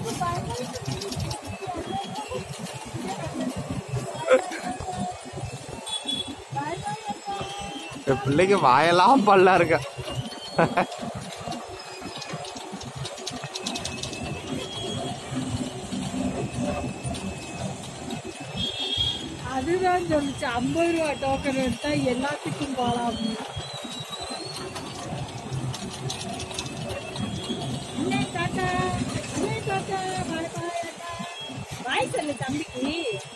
இந்த பிள்ளைக்கு வாயெல்லாம் பல்லா இருக்கா அதுதான் சொல்லுச்சு ஐம்பது ரூபா டோக்கன் எடுத்தா எல்லாத்துக்கும் போலாம் அப்படின்னு. அண்ணே, டாட்டா. அண்ணே, டாட்டா. பாய், பாய், அக்கா. பாய் சொல்லு தம்பிக்கு